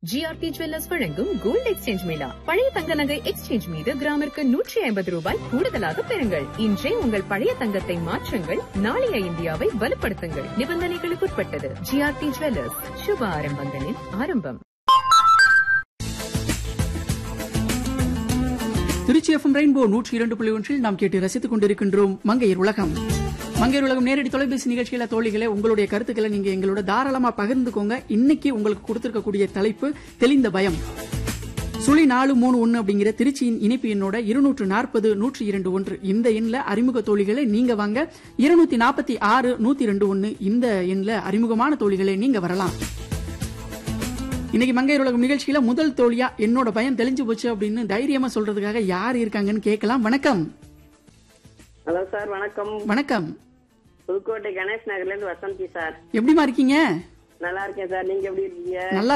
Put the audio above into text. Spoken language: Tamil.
ஜிஆர்டி ஜுவல்லர்ஸ் வழங்கும் கோல்ட் எக்ஸ்சேஞ்ச் மேளா பழைய தங்க நகை எக்ஸ்சேஞ்ச் மீது கிராமிற்கு நூற்றி ஐம்பது ரூபாய் கூடுதலாக பெறுங்கள் இன்றே உங்கள் பழைய தங்கத்தை மாற்றுங்கள் நாளைய இந்தியாவை வலுப்படுத்துங்கள் நிபந்தனைகளுக்குட்பட்டது ஜிஆர்டி ஜுவல்லர்ஸ் சுப ஆரம்பங்களின் ஆரம்பம் திருச்சி எஃப்எம் ரெயின்போ நூற்றி இரண்டு புள்ளி ஒன்றில் நாம் கேட்டு ரசித்துக் கொண்டிருக்கின்றோம் மங்கையர் உலகம் மங்கையர் உலகம் நேரடி தொலைபேசி நிகழ்ச்சியில தோழிகளே உங்களுடைய கருத்துக்களை நீங்க எங்களோட தாராளமா பகிர்ந்துக்கோங்க இன்னைக்கு உங்களுக்கு கொடுத்திருக்கக்கூடிய தலைப்பு தெளிந்த பயம் சுழி நாலு மூணு ஒன்னு அப்படிங்கிற திருச்சியின் இணைப்பு எண்ணோட இருநூற்று நாற்பது நூற்றி இரண்டு ஒன்று இந்த எண்ல அறிமுக தோழிகளை நீங்க வாங்க இருநூத்தி நாற்பத்தி ஆறு நூத்தி ரெண்டு ஒன்னு இந்த எண்ல அறிமுகமான தோழிகளை நீங்க வரலாம் இன்னைக்கு மங்கையர் உலகம் நிகழ்ச்சியில முதல் தோழியா என்னோட பயம் தெளிஞ்சு போச்சு அப்படின்னு தைரியமா சொல்றதுக்காக யார் இருக்காங்கன்னு கேட்கலாம் வணக்கம் ஹலோ சார் வணக்கம் வணக்கம் புதுக்கோட்டை கணேஷ் நகர்ல இருந்து வசந்தி சார் எப்படிமா இருக்கீங்க நல்லா இருக்கேன் சார் நீங்க எப்படி இருக்கீங்க நல்லா